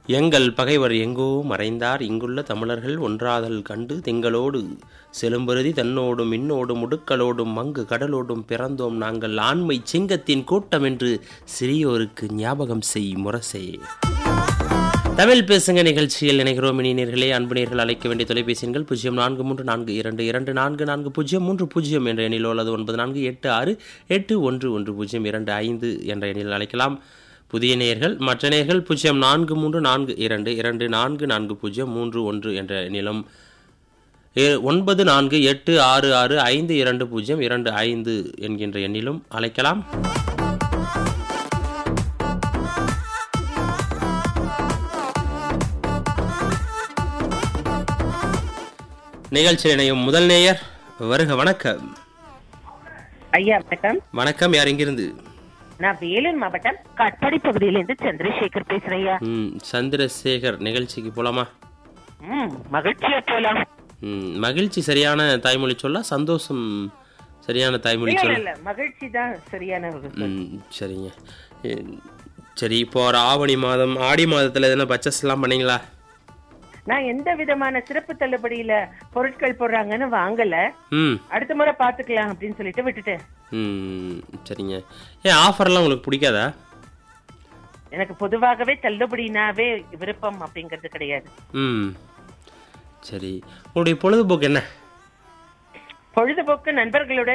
எங்கள் பகைவர் எங்கோ மறைந்தார் இங்குள்ள தமிழர்கள் ஒன்றாதல் கண்டு திங்களோடு செலும்பருதி தன்னோடும் மின்னோடும் முடுக்களோடும் மங்கு கடலோடும் பிறந்தோம் நாங்கள் ஆண்மை சிங்கத்தின் கூட்டம் என்று சிறியோருக்கு ஞாபகம் செய் முரசே தமிழ் பேசுங்க நிகழ்ச்சியில் இணைகிறோம் இனியர்களே அன்பு நேர்கள் அழைக்க வேண்டிய தொலைபேசி எண்கள் பூஜ்ஜியம் நான்கு மூன்று நான்கு இரண்டு இரண்டு நான்கு நான்கு பூஜ்ஜியம் மூன்று பூஜ்ஜியம் என்ற எண்ணிலோ அல்லது ஒன்பது நான்கு எட்டு ஆறு எட்டு ஒன்று ஒன்று பூஜ்ஜியம் இரண்டு ஐந்து என்ற எண்ணில் அழைக்கலாம் புதிய நேயர்கள் மற்ற நேயர்கள் பூஜ்ஜியம் நான்கு மூன்று நான்கு இரண்டு இரண்டு நான்கு நான்கு பூஜ்ஜியம் மூன்று ஒன்று என்ற எண்ணிலும் ஏ- ஒன்பது நான்கு எட்டு ஆறு ஆறு ஐந்து இரண்டு பூஜ்ஜியம் இரண்டு ஐந்து என்கின்ற எண்ணிலும் அழைக்கலாம் நிகழ்ச்சி இணையும் முதல் நேயர் வருக வணக்கம் ஐயா வணக்கம் வணக்கம் யார் எங்கிருந்து நான் வேலூர் மாவட்டம் காட்பாடி பகுதியிலிருந்து சந்திரசேகர் பேசுறேன் ஐயா ம் சந்திரசேகர் நிகழ்ச்சிக்கு போலாமா ம் மகிழ்ச்சியா போலாம் ம் மகிழ்ச்சி சரியான தாய்மொழி சொல்ல சந்தோஷம் சரியான தாய்மொழி இல்ல சொல்ல இல்ல மகிழ்ச்சி தான் சரியான ஒரு சொல். ம் சரிங்க எ, சரி இப்போ ஒரு ஆவணி மாதம் ஆடி மாதத்தில் எதனா பர்ச்சேஸ்லாம் பண்ணீங்களா நான் எந்த விதமான சிறப்பு தள்ளுபடியில பொருட்கள் போடுறாங்கன்னு வாங்கல ம் அடுத்த முறை பாத்துக்கலாம் அப்படின்னு சொல்லிட்டு விட்டுட்டேன் ம் சரிங்க ஏன் ஆஃபர்லாம் உங்களுக்கு பிடிக்காதா எனக்கு பொதுவாகவே தள்ளுபடினாவே விருப்பம் அப்படிங்கிறது கிடையாது ம் சரி உங்களுடைய பொழுதுபோக்கு என்ன பொழுதுபோக்கு நண்பர்களுடன்